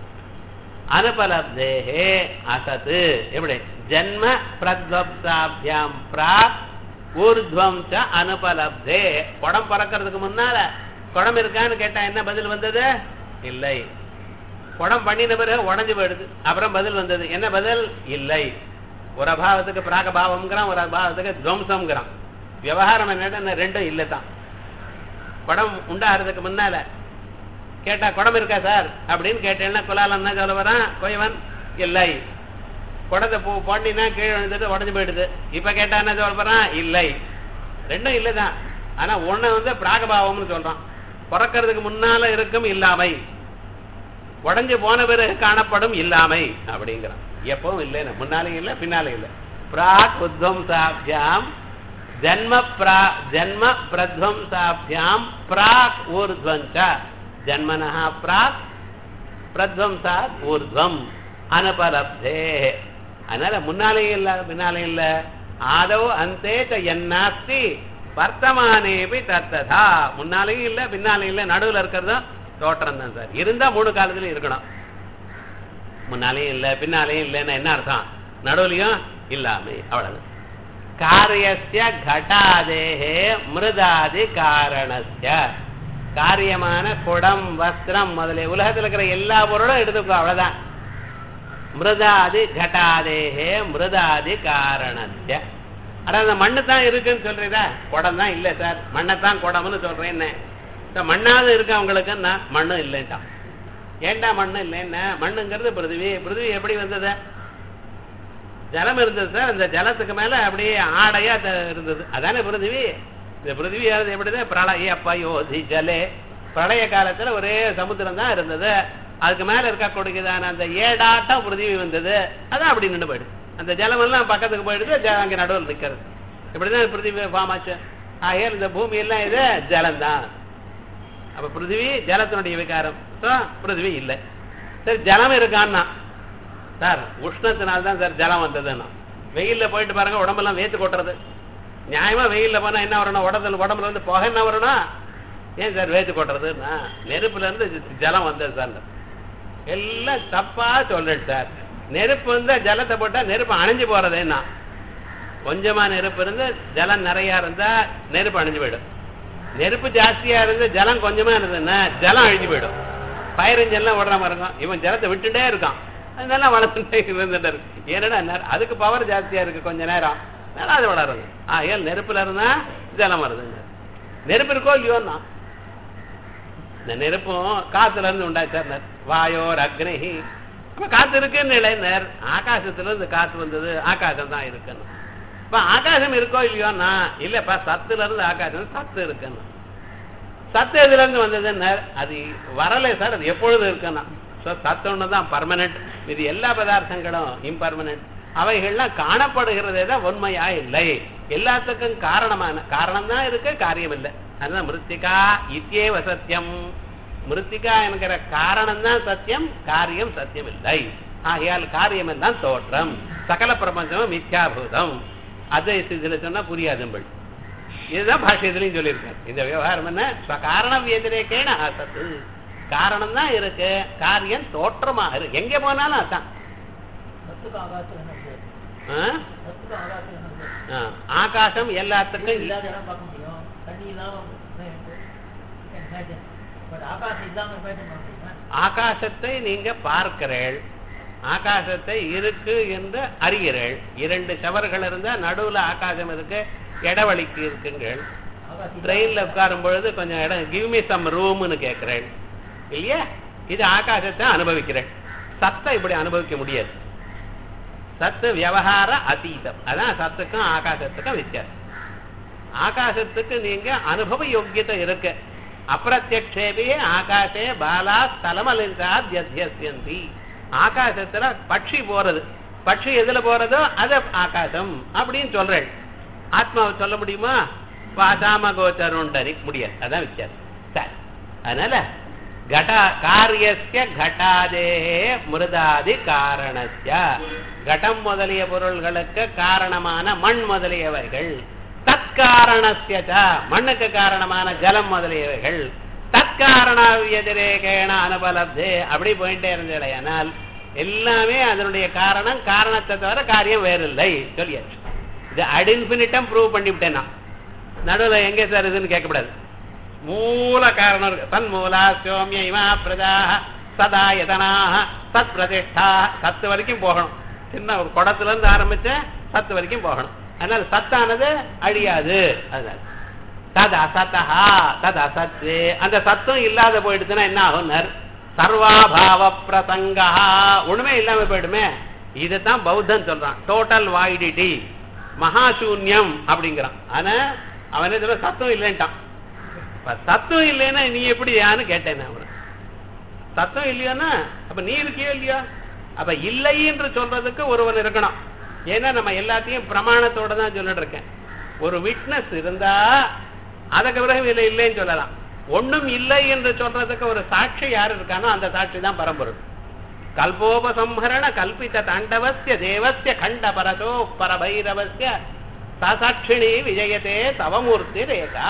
அனுபலப்தேகே அசத்து எப்படி ஜன்ம பிரத்வப்தாபியாம் பிராக் ஊர்துவம் ச அனுபலப்தே குடம் பறக்கிறதுக்கு முன்னால குடம் இருக்கான்னு கேட்டா என்ன பதில் வந்தது இல்லை குடம் பண்ணின பிறகு உடஞ்சு போயிடுது அப்புறம் பதில் வந்தது என்ன பதில் இல்லை ஒரு அபாவத்துக்கு பிராக பாவம்ங்கிறான் ஒரு அபாவத்துக்கு துவம்சம்ங்கிறான் விவகாரம் என்னன்னா ரெண்டும் இல்லை தான் குடம் உண்டாகிறதுக்கு முன்னால கேட்டா குடம் இருக்கா சார் அப்படின்னு கேட்டேன்னா குலாலம் என்ன சொல்ல வரான் கொயவன் இல்லை குடத்தை பூ பண்ணினா கீழே விழுந்துட்டு உடஞ்சு போயிடுது இப்ப கேட்டா என்ன சொல்ல போறான் இல்லை ரெண்டும் இல்லைதான் ஆனா ஒண்ணு வந்து பிராகபாவம்னு சொல்றான் பிறக்கிறதுக்கு முன்னால இருக்கும் இல்லாமை உடஞ்சு போன பிறகு காணப்படும் இல்லாமை அப்படிங்கிறான் எப்பவும் இல்லை முன்னாலையும் இல்லை பின்னாலையும் இல்லை பிராக் உத்வம்சாபியாம் ஜன்ம பிரா ஜன்ம பிரத்வம்சாபியாம் பிராக் ஊர்துவஞ்ச ஜன்மனஹ பிராக் பிரத்வம்சாத் ஊர்துவம் அனுபலப்தே அதனால முன்னாலையும் இல்ல பின்னாலையும் இல்ல ஆதவ் அந்தே என்னாஸ்தி வர்த்தமானேபி தத்ததா முன்னாலையும் இல்ல பின்னாலையும் இல்ல நடுவுல இருக்கிறதும் தோற்றம் தான் சார் இருந்தா மூணு காலத்துலயும் இருக்கணும் முன்னாலேயும் இல்லை பின்னாலேயும் இல்லைன்னா என்ன அர்த்தம் நடுவுலையும் இல்லாமே அவ்வளவு காரியஸ்ய கடாதேகே மிருதாதி காரணஸ்ய காரியமான குடம் வஸ்திரம் முதலிய உலகத்தில் இருக்கிற எல்லா பொருளும் எடுத்துக்கோ அவ்வளவுதான் மிருதாதி கட்டாதேகே மிருதாதி காரணஸ்ய அட அந்த மண்ணு தான் இருக்குன்னு சொல்றீதா குடம் தான் இல்லை சார் மண்ணை தான் குடம்னு சொல்றேன் என்ன இந்த மண்ணாவது இருக்கு அவங்களுக்குன்னா மண்ணும் இல்லைன்ட்டான் ஏண்டா மண்ணு இல்லைன்னா மண்ணுங்கிறது பிருத்திவி பிருத்திவி எப்படி வந்தது ஜலம் இருந்தது சார் அந்த ஜலத்துக்கு மேல அப்படியே ஆடையா த- இருந்தது அதானே பிருத்திவி இந்த பிருத்திவியானது எப்படிதான் பிரளய பயோதி ஜலே பிரளய காலத்துல ஒரே சமுத்திரம் தான் இருந்தது அதுக்கு மேல இருக்கக்கூடியதான அந்த ஏடாட்டம் பிருத்திவி வந்தது அதான் அப்படி நின்று போயிடுது அந்த ஜலம் எல்லாம் பக்கத்துக்கு போயிடுது ஜ- அங்க நடுவில் நிக்கிறது இப்படிதான் பிருத்திவி ஃபார்ம் ஆச்சு ஆகையால் இந்த பூமி எல்லாம் இது ஜலம்தான் அப்ப பிருத்திவி ஜலத்தினுடைய விகாரம் ஸோ பிருத்திவி இல்லை சரி ஜலம் இருக்கான்னா சார் உஷ்ணத்தினால தான் சார் ஜலம் வந்ததுன்னா வெயில்ல போயிட்டு பாருங்க உடம்பெல்லாம் வேத்து கொட்டுறது நியாயமா வெயில்ல போனா என்ன வரணும் உடம்புல உடம்புல இருந்து புகை என்ன வரணும் ஏன் சார் வேத்து கொட்டுறதுன்னா நெருப்புல இருந்து ஜ- ஜலம் வந்தது சார் எல்லாம் தப்பா சொல்றேன் சார் நெருப்பு வந்து ஜலத்தை போட்டா நெருப்பு அணைஞ்சு போறதேன்னா கொஞ்சமா நெருப்பு இருந்து ஜலம் நிறைய இருந்தா நெருப்பு அணைஞ்சு போயிடும் நெருப்பு ஜாஸ்தியா இருந்து ஜலம் கொஞ்சமா இருந்ததுன்னா ஜலம் அழிஞ்சு போயிடும் ஃபயர் இன்ஜின்லாம் ஓடுற மாதிரி இருக்கும் இவன் ஜலத்தை விட்டுட்டே இருக்கான் அதனால வளர்ந்துட்டே இருந்துட்டு இருக்கு ஏன்னா நெ- அதுக்கு பவர் ஜாஸ்தியா இருக்கு கொஞ்ச நேரம் அதனால அது வளருது ஆ ஏன் நெருப்புல இருந்தா ஜலம் வருதுங்க நெருப்பு இருக்கோ இல்லையோன்னா இந்த நெருப்பும் காத்துல இருந்து உண்டாச்சார் வாயோர் அக்னிஹி அப்ப காத்து இருக்குன்னு இளைஞர் ஆகாசத்துல இருந்து காத்து வந்தது ஆகாசம் தான் இருக்குன்னு இப்ப ஆகாசம் இருக்கோ இல்லையோன்னா இல்லப்பா சத்துல இருந்து ஆகாசம் சத்து இருக்குன்னு சத்து எதுல இருந்து வந்ததுன்னு அது வரலை சார் அது எப்பொழுது இருக்குன்னா ஸோ சத்து ஒன்று தான் பர்மனெண்ட் இது எல்லா பதார்த்தங்களும் இம்பர்மனெண்ட் அவைகள்லாம் காணப்படுகிறதே தான் உண்மையா இல்லை எல்லாத்துக்கும் காரணமான காரணம் தான் இருக்கு காரியம் இல்லை அதுதான் மிருத்திகா இத்தியேவ சத்தியம் மிருத்திகா என்கிற காரணம் தான் சத்தியம் காரியம் சத்தியம் இல்லை ஆகையால் காரியம் எல்லாம் தோற்றம் சகல பிரபஞ்சமும் மித்யாபூதம் அதை இதுல சொன்னா புரியாதும்பள் இதுதான் பாஷ்யத்திலையும் சொல்லியிருக்காரு இந்த விவகாரம் என்ன காரணம் எதிரேக்கேன ஆசத்து காரணம் தான் இருக்கு காரியம் தோற்றமாக இருக்கு எங்க போனாலும் அதான் சத்துக்கு ஆகாசம் என்ன பேர்? ஆ? சத்துக்கு ஆகாசம் என்ன பேர்? ஆ. ஆகாசம் எல்லாத்துக்கும் இல்ல இல்லாத இடம் பார்க்க முடியும் தண்ணி இல்லாம பட் ஆகாசம் இல்லாம imagine பண்ண முடியுமா? ஆகாசத்தை நீங்க பார்க்கிறீள் ஆகாசத்தை இருக்கு என்று அறிகிறீள் இரண்டு சவர்கள் இருந்தா நடுவுல ஆகாசம் இருக்கு இடவழிக்கு இருக்குங்கள் ஆகாசம் இல்லாம- ட்ரெயின்ல உட்காரும் பொழுது கொஞ்சம் இடம் கிவ் மீ சம் ரூம்னு கேட்கிறேன் இல்லையா இது ஆகாசத்தை அனுபவிக்கிறேன் சத்தை இப்படி அனுபவிக்க முடியாது சத்து விவகார அதீதம் அதான் சத்துக்கும் ஆகாசத்துக்கும் வித்தியாசம் ஆகாசத்துக்கு நீங்க அனுபவ யோக்கியத்தை இருக்கு அப்பிரத்யக்ஷேபி ஆகாசே பாலா ஸ்தலமலிங்காத்யசியந்தி ஆகாசத்துல பட்சி போறது பட்சி எதுல போறதோ அது ஆகாசம் அப்படின்னு சொல்றேன் ஆத்மாவை சொல்ல முடியுமா வாசாம கோச்சருண்டனி முடியாது அதான் வித்தியாசம் சரி அதனால கடா காரியஸ்ய கட்டாதே மிருதாதி காரணஸ்ய கடம் முதலிய பொருள்களுக்கு காரணமான மண் முதலியவைகள் தற்காரணஸ்ய ச, மண்ணுக்கு காரணமான ஜலம் முதலியவைகள் தற்காரண எதிரேகேன அனுபலப்தே அப்படி போயிட்டே இருந்தேனால் எல்லாமே அதனுடைய காரணம் காரணத்தை தவிர காரியம் வேறில்லை சொல்லியாச்சு இது அடின்பினிட்டம் ப்ரூவ் பண்ணிவிட்டேன் நான் நடுவில் எங்கே சார் இதுன்னு கேட்கக்கூடாது மூல காரணம் இருக்கு தன் மூலா சோமிய இமா பிரஜா சதா யதனாக சத் பிரதிஷ்டா சத்து வரைக்கும் போகணும் சின்ன ஒரு குடத்துல இருந்து ஆரம்பிச்ச சத்து வரைக்கும் போகணும் அதனால சத்தானது அழியாது அதனால தத் அசத்தா தத் அசத்து அந்த சத்தம் இல்லாத போயிடுச்சுன்னா என்ன ஆகும்னர் சர்வாபாவ பிரசங்கா ஒண்ணுமே இல்லாம போயிடுமே இதுதான் பௌத்தன் சொல்றான் டோட்டல் வாய்டிட்டி மகாசூன்யம் அப்படிங்கிறான் ஆனா அவன் என்ன சொல்ற சத்தம் இல்லைன்ட்டான் இப்ப சத்தம் இல்லைன்னா நீ எப்படி யான்னு கேட்டேன் நான் அவனை சத்தம் இல்லையானா அப்ப நீ இருக்கியோ இல்லையா அப்ப இல்லை என்று சொல்றதுக்கு ஒருவன் இருக்கணும் ஏன்னா நம்ம எல்லாத்தையும் பிரமாணத்தோட தான் சொல்லிட்டு இருக்கேன் ஒரு விட்னஸ் இருந்தா அதுக்கு பிறகு இல்லை இல்லைன்னு சொல்லலாம் ஒண்ணும் இல்லை என்று சொல்றதுக்கு ஒரு சாட்சி யார் இருக்கானோ அந்த சாட்சி தான் பரம்பொருள் கல்போபசம்ஹரண கல்பித தாண்டவசிய தேவசிய கண்ட பரதோ பரபைரவசிய சாட்சிணி விஜயத்தே தவமூர்த்தி ரேகா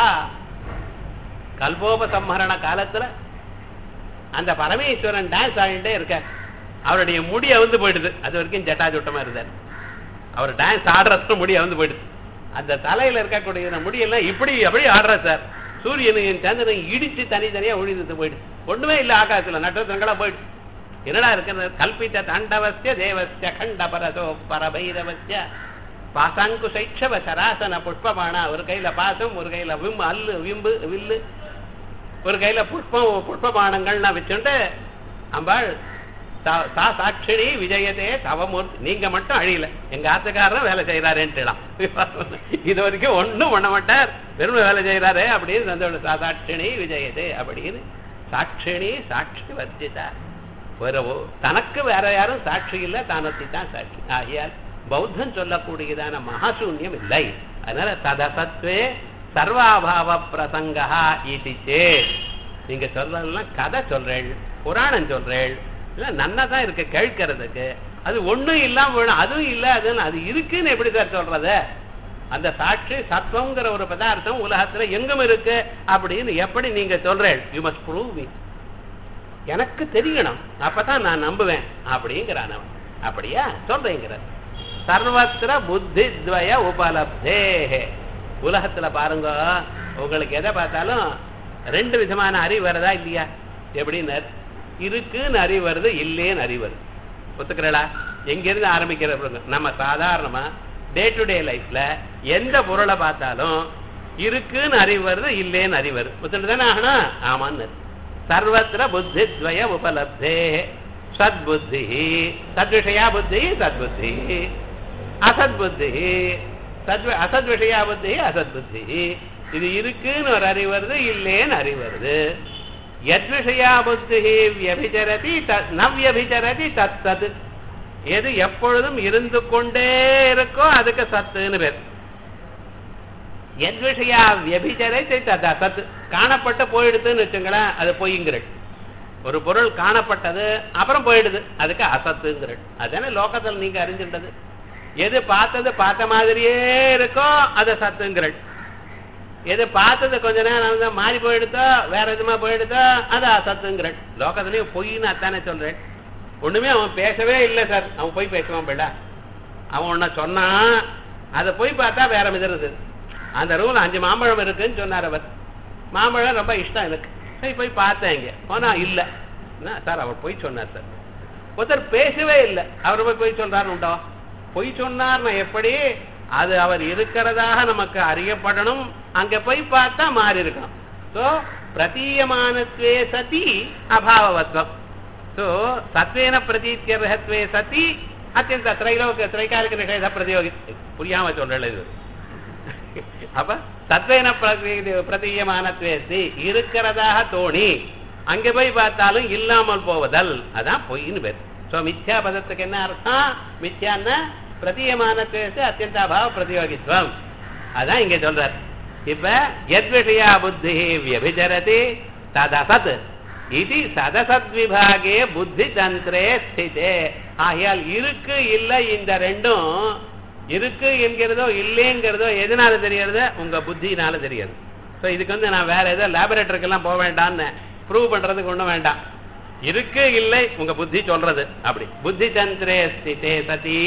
கல்போபசம்ஹரண காலத்துல அந்த பரமேஸ்வரன் டான்ஸ் ஆடிட்டே இருக்க அவருடைய முடி அவுந்து போயிடுது அது வரைக்கும் ஜட்டாஜுட்டமா இருந்தார் அவர் டான்ஸ் ஆடுறது முடி அவுந்து போயிடுது அந்த தலையில இருக்கக்கூடிய இந்த முடியெல்லாம் இப்படி அப்படி ஆடுற சார் சூரியனையும் சந்திரனையும் இடிச்சு தனித்தனியா ஒழிந்து போயிடுது ஒண்ணுமே இல்ல ஆகாசத்துல நட்சத்திரங்களா போயிடுச்சு என்னடா இருக்கிறது கல்பித்த தாண்டவசிய தேவசிய கண்ட பரதோ பரபைரவசிய பாசாங்குசைட்சவ சராசன புஷ்பபானா ஒரு கையில பாசம் ஒரு கையில விம் அல்லு விம்பு வில்லு ஒரு கையில புஷ்பம் புஷ்பபானங்கள்னா வச்சுட்டு அம்பாள் சா- சா சாட்சிணி விஜயதே தவமூர்த்தி நீங்க மட்டும் அழியல எங்க ஆத்துக்காரரும் வேலை செய்யறாருன்ட்டுலாம் இது வரைக்கும் ஒண்ணும் பண்ண மாட்டார் வெறும் வேலை செய்யறாரு அப்படின்னு சந்தோஷம் சா சாட்சிணி விஜயதே அப்படின்னு சாட்சிணி சாட்சி வர்த்திதா வேற ஒ- தனக்கு வேற யாரும் சாட்சி இல்ல தானத்தி தான் சாட்சி ஆகையால் பௌத்தம் சொல்லக்கூடியதான மகாசூன்யம் இல்லை அதனால ததசத்வே சர்வாபாவ பிரசங்கா இது சேத் நீங்க சொல்றதெல்லாம் கதை சொல்றேள் புராணம் சொல்றேள் இல்ல நன்னா தான் இருக்கு கேட்கறதுக்கு அது ஒண்ணும் இல்லாம வேணும் அதுவும் இல்ல அதுன்னு அது இருக்குன்னு எப்படி சார் சொல்றது அந்த சாட்சி சத்வங்கிற ஒரு பதார்த்தம் உலகத்துல எங்கும் இருக்கு அப்படின்னு எப்படி நீங்க சொல்றேள் யூ மஸ்ட் ப்ரூவ் எனக்கு தெரியணும் அப்பதான் நான் நம்புவேன் அப்படிங்கிறான் அவன் அப்படியா சொல்றேங்கிற சர்வத்திர புத்தி துவய உபலப்தே உலகத்துல பாருங்க உங்களுக்கு எதை பார்த்தாலும் ரெண்டு விதமான அறிவு வருதா இல்லையா எப்படின்னு இருக்குன்னு அறிவு வருது இல்லேன்னு அறிவு வருது ஒத்துக்கிறடா எங்கிருந்து ஆரம்பிக்கிற நம்ம சாதாரணமா டே டு டே லைஃப்ல எந்த பொருளை பார்த்தாலும் இருக்குன்னு அறிவு வருது இல்லேன்னு அறிவு வருது ஒத்துட்டு தானே ஆகணும் ஆமான்னு சர்வத்திர புத்தி துவய உபலப்தே சத்புத்தி சத்விஷயா புத்தி சத்புத்தி அசத்புத்தி சத்வ அசத்விஷயா புத்தி அசத்புத்தி இது இருக்குன்னு ஒரு அறிவு வருது இல்லேன்னு அறிவு வருது யத்விஷயா புத்தி வியபிச்சரதி தத் நவ்யபிச்சரதி தத் தத் எது எப்பொழுதும் இருந்து கொண்டே இருக்கோ அதுக்கு சத்துன்னு பேர் எத்விஷயா வியபிச்சரதி தத் அசத் காணப்பட்டு போயிடுதுன்னு வச்சுங்களேன் அது பொய்ங்கிறள் ஒரு பொருள் காணப்பட்டது அப்புறம் போயிடுது அதுக்கு அசத்துங்கிறள் அதானே லோகத்தில் நீங்க அறிஞ்சின்றது எது பார்த்தது பார்த்த மாதிரியே இருக்கோ அது சத்துங்கிறள் எது பார்த்தது கொஞ்ச நேரம் வந்து மாறி போயிடுதோ வேற எதுமா போயிடுதோ அது அசத்துங்கிறள் லோகத்துலயும் பொய்ன்னு அத்தானே சொல்றேன் ஒண்ணுமே அவன் பேசவே இல்லை சார் அவன் போய் பேசுவான் பிள்ளை அவன் ஒன்ன சொன்னான் அதை போய் பார்த்தா வேற மிதறது அந்த ரூல் அஞ்சு மாம்பழம் இருக்குன்னு சொன்னார் அவர் மாம்பழம் ரொம்ப இஷ்டம் எனக்கு சரி போய் பார்த்தேன் இங்க போனா இல்ல என்ன சார் அவர் போய் சொன்னார் சார் ஒருத்தர் பேசவே இல்லை அவர் போய் போய் சொல்றாரு உண்டோ பொய் சொன்னார்னா எப்படி அது அவர் இருக்கிறதாக நமக்கு அறியப்படணும் அங்க போய் பார்த்தா மாறி இருக்கணும் சோ பிரதீயமானத்வே சதி அபாவவத்வம் சோ சத்வேன பிரதீத்தியர்ஹத்வே சதி அத்தியந்த திரைலோக திரைகாலிக நிஷேத பிரதியோகி புரியாம சொல்றேன் இது அப்ப சத்வேன பிரதி- பிரதீயமானத்வேசி இருக்கிறதாக தோணி அங்க போய் பார்த்தாலும் இல்லாமல் போவதல் அதான் பொய்ன்னு பேர் சோ மித்யா பதத்துக்கு என்ன அர்த்தம் மித்யான்னா பிரதீயமானத்வேசி அத்தியந்தாபாவ பிரதியோகித்வம் அதான் இங்க சொல்றார் இப்ப எத்விஷயா புத்தி வியபிச்சரதி ததசத் இது சதசத் விபாகே புத்தி தந்திரே ஸ்திதே ஆகையால் இருக்கு இல்லை இந்த ரெண்டும் இருக்கு என்கிறதோ இல்லைங்கிறதோ எதனால தெரியறது உங்க புத்தினால தெரியாது ஸோ இதுக்கு வந்து நான் வேற ஏதோ லேபரேட்டரிக்கெல்லாம் போக வேண்டாம்னு ப்ரூவ் பண்றதுக்கு ஒன்றும் வேண்டாம் இருக்கு இல்லை உங்க புத்தி சொல்றது அப்படி புத்தி தந்திரே ஸ்திதே சதி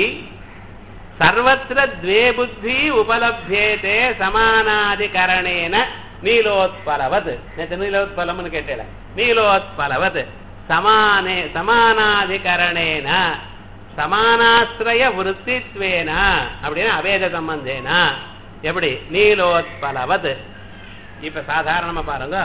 சர்வத்திர द्वे புத்தி உபலப்யேதே சமானாதிகரணேன நீலோத்பலவத் நேற்று நீலோத்பலம்னு கேட்டேல நீலோத்பலவத் சமானே சமானாதிகரணேன சமானாஸ்ரய விருத்தித்வேன அப்படின்னா அவேத சம்பந்தேனா எப்படி நீலோத்பலவத் இப்ப சாதாரணமா பாருங்க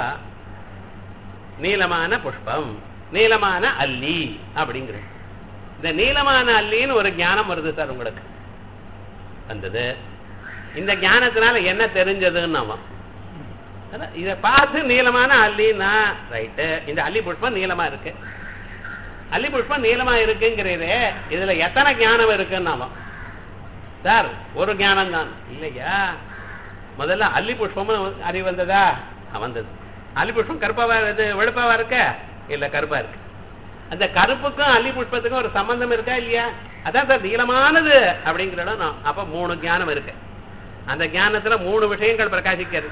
நீலமான புஷ்பம் நீலமான அல்லி அப்படிங்கிற இந்த நீலமான அல்லின்னு ஒரு ஞானம் வருது சார் உங்களுக்கு வந்தது இந்த ஞானத்தினால என்ன தெரிஞ்சதுன்னு அவன் அதான் இதை பார்த்து நீளமான அல்லின்னா ரைட்டு இந்த அல்லி புஷ்பம் நீளமா இருக்கு அல்லி புஷ்பம் நீளமா இருக்குங்கிறதே இதுல எத்தனை ஞானம் இருக்குன்னு அவன் சார் ஒரு ஞானம் தான் இல்லையா முதல்ல அல்லி புஷ்பமும் அறிவு வந்ததா ஆ, வந்தது அல்லி புஷ்பம் கருப்பாவா இது வெளுப்பாவா இருக்க இல்ல கருப்பா இருக்கு அந்த கருப்புக்கும் அல்லி புஷ்பத்துக்கும் ஒரு சம்பந்தம் இருக்கா இல்லையா அதான் சார் நீளமானது அப்படிங்கிற இடம் நான் அப்ப மூணு ஞானம் இருக்கு அந்த ஞானத்துல மூணு விஷயங்கள் பிரகாசிக்கிறது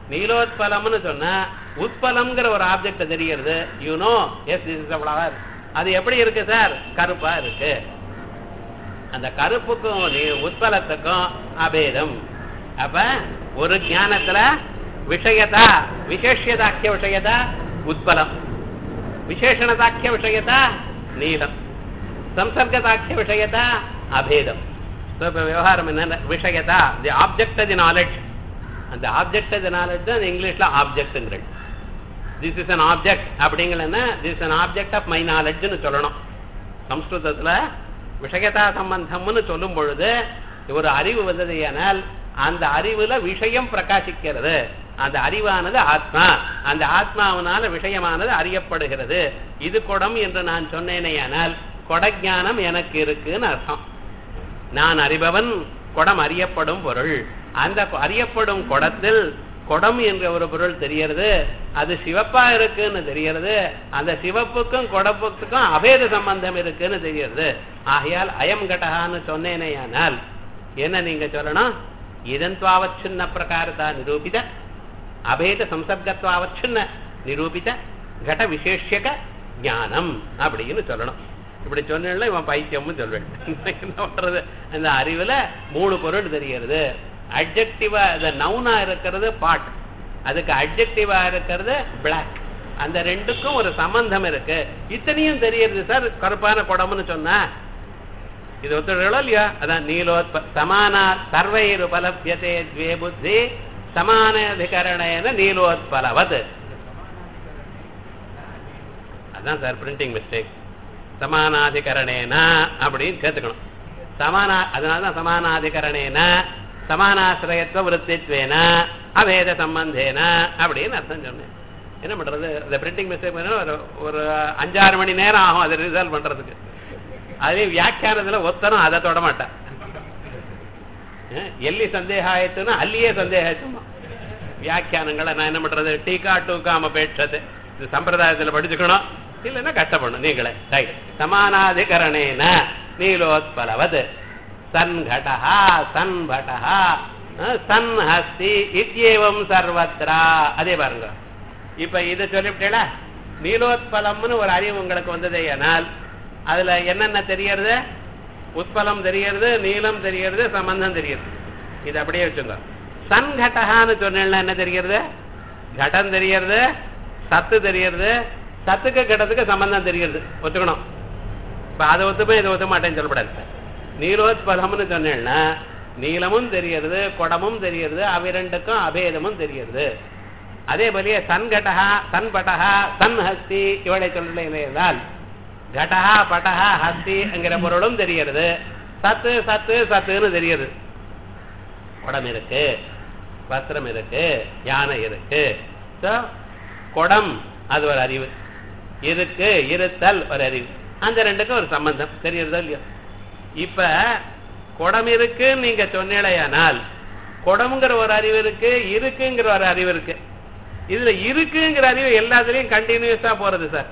நீலோத்பலம்னு சொன்னா உட்பலம்ங்கிற ஒரு ஆப்ஜெக்ட் தெரியறது you know yes this is flower அது எப்படி இருக்கு சார் கருப்பா இருக்கு அந்த கருப்புக்கும் நீ- உட்பலத்துக்கும் அபேதம் அப்ப ஒரு ஞானத்துல விஷயதா விசேஷதாக்கிய விஷயதா உட்பலம் விசேஷணதாக்கிய விஷயதா நீளம் சம்சர்கதாக்கிய விஷயதா அபேதம் So, இப்ப விவகாரம் என்ன விஷயதா தி ஆப்ஜெக்ட் தி நாலேஜ் அந்த ஆப்ஜெக்ட் தி நாலேஜ் தான் இங்கிலீஷ்ல ஆப்ஜெக்ட்ங்கிறது திஸ் இஸ் அன் ஆப்ஜெக்ட் அப்படிங்கலன்னா this an object of my நாலேஜ்னு சொல்லணும் சம்ஸ்கிருதத்துல விஷயதா சம்பந்தம்னு சொல்லும் பொழுது ஒரு அறிவு வந்ததையானால் அந்த அறிவுல விஷயம் பிரகாசிக்கிறது அந்த அறிவானது ஆத்மா அந்த ஆத்மாவினால விஷயமானது அறியப்படுகிறது இது குடம் என்று நான் சொன்னேனேயானால் கொடஞானம் எனக்கு இருக்குன்னு அர்த்தம் நான் அறிபவன் குடம் அறியப்படும் பொருள் அந்த கொ- அறியப்படும் குடத்தில் குடம் என்ற ஒரு பொருள் தெரியறது அது சிவப்பா இருக்குன்னு தெரியறது அந்த சிவப்புக்கும் குடப்புக்கும் அபேத சம்பந்தம் இருக்குன்னு தெரியறது ஆகையால் அயம் கடகான்னு சொன்னேனேயானால் என்ன நீங்க சொல்லணும் இதன்வாவச்சின்ன பிரகாரதா நிரூபித அபேத சம்சர்கத்வாவச்சின்ன நிரூபித கட விசேஷக ஞானம் அப்படின்னு சொல்லணும் இப்படி சொன்னா இவன் பைத்தியம்னு சொல்வேன் என்ன பண்றது அந்த அறிவுல மூணு பொருள் தெரிகிறது அட்ஜெக்டிவா இந்த நவுனா இருக்கிறது பாட் அதுக்கு அட்ஜெக்டிவா இருக்கிறது பிளாக் அந்த ரெண்டுக்கும் ஒரு சம்பந்தம் இருக்கு இத்தனையும் தெரியுது சார் கருப்பான குடம்னு சொன்னா இது ஒத்துழைகளோ இல்லையா அதான் நீலோத்ப சமானா சர்வைர் உபலபியதே துவே புத்தி சமானாதிகரணேன நீலோத்பலவத் அதான் சார் பிரிண்டிங் மிஸ்டேக் சமானாதிகரணேன அப்படின்னு சேர்த்துக்கணும் சமானா அதனால தான் சமானாதிகரணேன சமானாசிரயத்துவ விருத்தித்வேன அவேத சம்பந்தேன அப்படின்னு அர்த்தம் சொன்னேன் என்ன பண்றது இந்த பிரிண்டிங் மிஸ்டேக் ஒரு ஒரு அஞ்சாறு மணி நேரம் ஆகும் அதை ரிசால்வ் பண்றதுக்கு அதே வியாக்கியானத்துல ஒத்தனும் அதை தொட மாட்டான் அஹ் ಎಲ್ಲಿ ಸಂದೇಹ ಆಯ್ತು ಅಲ್ಲಿಯೇ ಸಂದೇಹ ಆಯ್ತು வியாக்கியானங்களை நான் என்ன பண்றது டீகா டூகாம பேட்சது இது சம்பிரதாயத்துல படிச்சுக்கணும் இல்லைன்னா கஷ்டப்படணும் நீங்களே ரைட் சமானாதிகரணேன நீலோத்பலவது சன்கடா சன்படா சன் ஹஸ்தி இத்தியேவம் சர்வத்ரா அதே பாருங்க இப்ப இதை சொல்லிவிட்டேல நீலோத்பலம்னு ஒரு அறிவு உங்களுக்கு வந்ததேயானால் அதுல என்னென்ன தெரியறது உட்பலம் தெரியறது நீளம் தெரியறது சம்பந்தம் தெரியுது இது அப்படியே வச்சுங்க சன்கட்டகான்னு சொன்னேன்னா என்ன தெரிகிறது கடம் தெரியறது சத்து தெரியறது சத்துக்கு கடத்துக்கு சம்பந்தம் தெரிகிறது ஒத்துக்கணும் இப்ப அதை ஒத்துப்பேன் இதை ஒத்துக்க மாட்டேன்னு சொல்லப்படாது நீலோத்பலம்னு சொன்னேன்னா நீளமும் தெரியறது குடமும் தெரியறது அவ்விரண்டுக்கும் அபேதமும் தெரியறது அதே போலயே சன்கட்டகா சன்பட்டகா சன் ஹஸ்தி இவளை சொல்லேனால் கடகா பட்டகா ஹஸ்தி என்கிற பொருளும் தெரிகிறது சத்து சத்து சத்துன்னு தெரியுது குடம் இருக்கு வஸ்திரம் இருக்கு யானை இருக்கு So, குடம் அது ஒரு அறிவு இருக்கு இருத்தல் ஒரு அறிவு அந்த ரெண்டுக்கும் ஒரு சம்பந்தம் தெரியுறதோ இல்லையோ இப்ப குடம் இருக்குன்னு நீங்க சொன்னீழையானால் குடம்ங்கிற ஒரு அறிவு இருக்கு இருக்குங்கிற ஒரு அறிவு இருக்கு இதுல இருக்குங்கிற அறிவு எல்லாத்துலயும் கண்டினியூஸா போறது சார்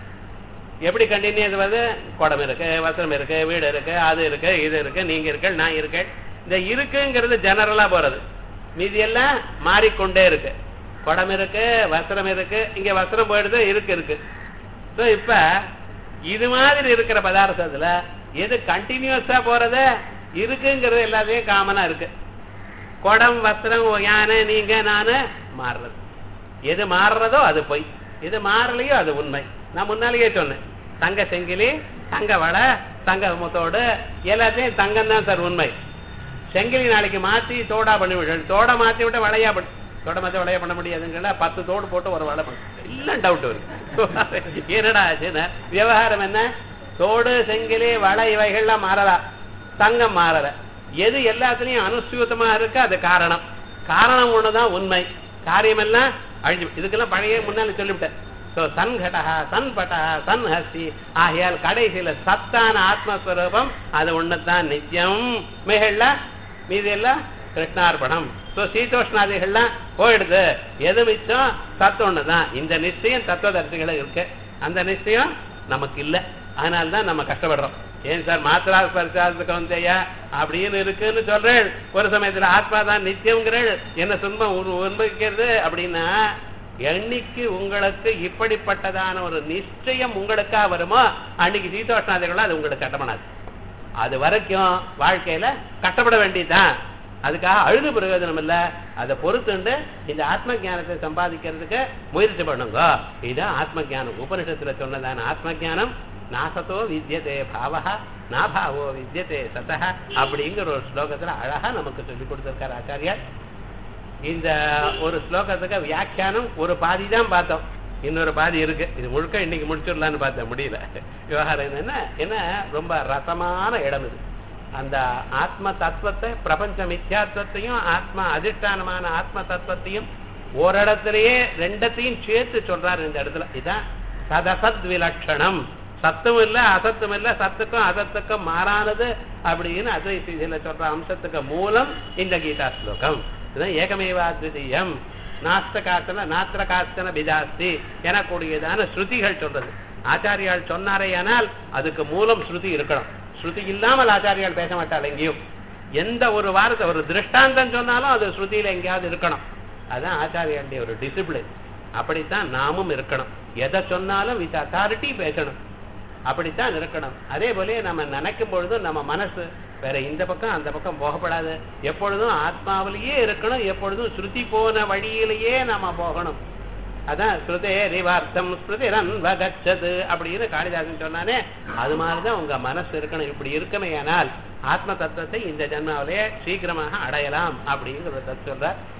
எப்படி கண்டினியூஸ் வருது குடம் இருக்கு வஸ்திரம் இருக்கு வீடு இருக்கு அது இருக்கு இது இருக்கு நீங்க இருக்கு நான் இருக்கேன் இந்த இருக்குங்கிறது ஜெனரலா போறது மீதி எல்லாம் மாறிக்கொண்டே இருக்கு குடம் இருக்கு வஸ்திரம் இருக்கு இங்க வஸ்திரம் போயிடுது இருக்கு இருக்கு ஸோ இப்ப இது மாதிரி இருக்கிற பதார்த்தத்துல எது கண்டினியூஸா போறது இருக்குங்கிறது எல்லாத்தையும் காமனா இருக்கு குடம் வஸ்திரம் யானை நீங்க நானு மாறுறது எது மாறுறதோ அது பொய் எது மாறலையோ அது உண்மை நான் முன்னாலேயே சொன்னேன் தங்க செங்கிலி தங்க வளை தங்க முத்தோடு எல்லாத்தையும் தங்கம் தான் சார் உண்மை செங்கிலி நாளைக்கு மாத்தி தோடா பண்ணி விடு தோடை மாத்தி விட்டு வளையா பண்ணு தோடை மாத்தி வளையா பண்ண முடியாதுங்களா பத்து தோடு போட்டு ஒரு வளை பண்ணு எல்லாம் டவுட் வரும் என்னடா ஆச்சுன்னா விவகாரம் என்ன தோடு செங்கிலி வளை இவைகள்லாம் மாறலாம் தங்கம் மாறல எது எல்லாத்துலயும் அனுசூத்தமா இருக்கு அது காரணம் காரணம் ஒண்ணுதான் உண்மை காரியமெல்லாம் அழிஞ்சு இதுக்கெல்லாம் பழைய முன்னால சொல்லிவிட்டேன் ஸோ சன் கடகா சன் பட்டகா சன் ஹஸ்தி ஆகையால் கடைசியில சத்தான ஆத்மஸ்வரூபம் அது ஒண்ணுதான் நித்தியம் மிகழ்ல மீதி எல்லாம் கிருஷ்ணார்பணம் ஸோ சீதோஷ்ணாதிகள்லாம் போயிடுது எது மிச்சம் சத்து ஒண்ணுதான் இந்த நிச்சயம் தத்துவதர்சிகளும் இருக்கு அந்த நிச்சயம் நமக்கு இல்லை அதனால தான் நம்ம கஷ்டப்படுறோம் ஏன் சார் மாத்திரா ஸ்பர்சாத்துக்கு வந்தையா அப்படின்னு இருக்குன்னு சொல்றேன் ஒரு சமயத்துல ஆத்மா தான் நித்தியம்ங்கிறேள் என்ன துன்பம் உரு- அனுபவிக்கிறது அப்படின்னா என்னைக்கு உங்களுக்கு இப்படிப்பட்டதான ஒரு நிச்சயம் உங்களுக்கா வருமோ அன்னைக்கு சீதோஷ்ணாதிகளும் அது உங்களுக்கு கட்டப்படாது அது வரைக்கும் வாழ்க்கையில கஷ்டப்பட வேண்டியதுதான் அதுக்காக அழுது பிரயோஜனம் இல்ல அதை பொறுத்துண்டு இந்த ஆத்ம ஞானத்தை சம்பாதிக்கிறதுக்கு முயற்சி பண்ணுங்க இதுதான் ஆத்ம ஞானம் உபனிஷத்துல சொன்னதான ஆத்ம ஞானம் நாசத்தோ வித்யதே பாவஹா நாபாவோ வித்யதே சதஹ அப்படிங்கிற ஒரு ஸ்லோகத்துல அழகா நமக்கு சொல்லி கொடுத்திருக்கார் ஆச்சாரியார் இந்த ஒரு ஸ்லோகத்துக்கு வியாக்கியானம் ஒரு பாதி தான் பார்த்தோம் இன்னொரு பாதி இருக்கு இது முழுக்க இன்னைக்கு முடிச்சிடலான்னு பார்த்தேன் முடியல விவகாரம் என்னன்னா என்ன ரொம்ப ரசமான இடம் இது அந்த ஆத்ம தத்துவத்தை பிரபஞ்ச மித்யாத்வத்தையும் ஆத்ம அதிஷ்டானமான ஆத்ம தத்துவத்தையும் ஓரிடத்திலேயே ரெண்டத்தையும் சேர்த்து சொல்றாரு இந்த இடத்துல இதான் சதசத் விலட்சணம் சத்தும் இல்ல அசத்தும் இல்ல சத்துக்கும் அசத்துக்கும் மாறானது அப்படின்னு அத்வைசியில சொல்ற அம்சத்துக்கு மூலம் இந்த கீதா ஸ்லோகம் இதுதான் ஏகமேவாத்விதீயம் நாஸ்த காத்தன நாத்திர காத்தன பிதாஸ்தி எனக்கூடியதான ஸ்ருதிகள் சொல்றது ஆச்சாரியால் சொன்னாரேயானால் அதுக்கு மூலம் ஸ்ருதி இருக்கணும் ஸ்ருதி இல்லாமல் ஆச்சாரியால் பேச மாட்டாள் எங்கேயும் எந்த ஒரு வாரத்தை ஒரு திருஷ்டாந்தம் சொன்னாலும் அது ஸ்ருதியில எங்கேயாவது இருக்கணும் அதான் ஆச்சாரியாளுடைய ஒரு டிசிப்ளின் அப்படித்தான் நாமும் இருக்கணும் எதை சொன்னாலும் வித் அத்தாரிட்டி பேசணும் அப்படித்தான் இருக்கணும் அதே போல நம்ம நினைக்கும் பொழுதும் நம்ம மனசு வேற இந்த பக்கம் அந்த பக்கம் போகப்படாது எப்பொழுதும் ஆத்மாவிலேயே இருக்கணும் எப்பொழுதும் ஸ்ருதி போன வழியிலேயே நம்ம போகணும் அதான் ஸ்ருதே ரிவார்த்தம் ஸ்ருதி ரன்வகச்சது அப்படின்னு காளிதாசன் சொன்னானே அது மாதிரிதான் உங்க மனசு இருக்கணும் இப்படி இருக்குமே ஆனால் ஆத்ம தத்துவத்தை இந்த ஜன்மாவிலே சீக்கிரமாக அடையலாம் அப்படிங்கிற ஒரு தத்துவம் சொல்றார்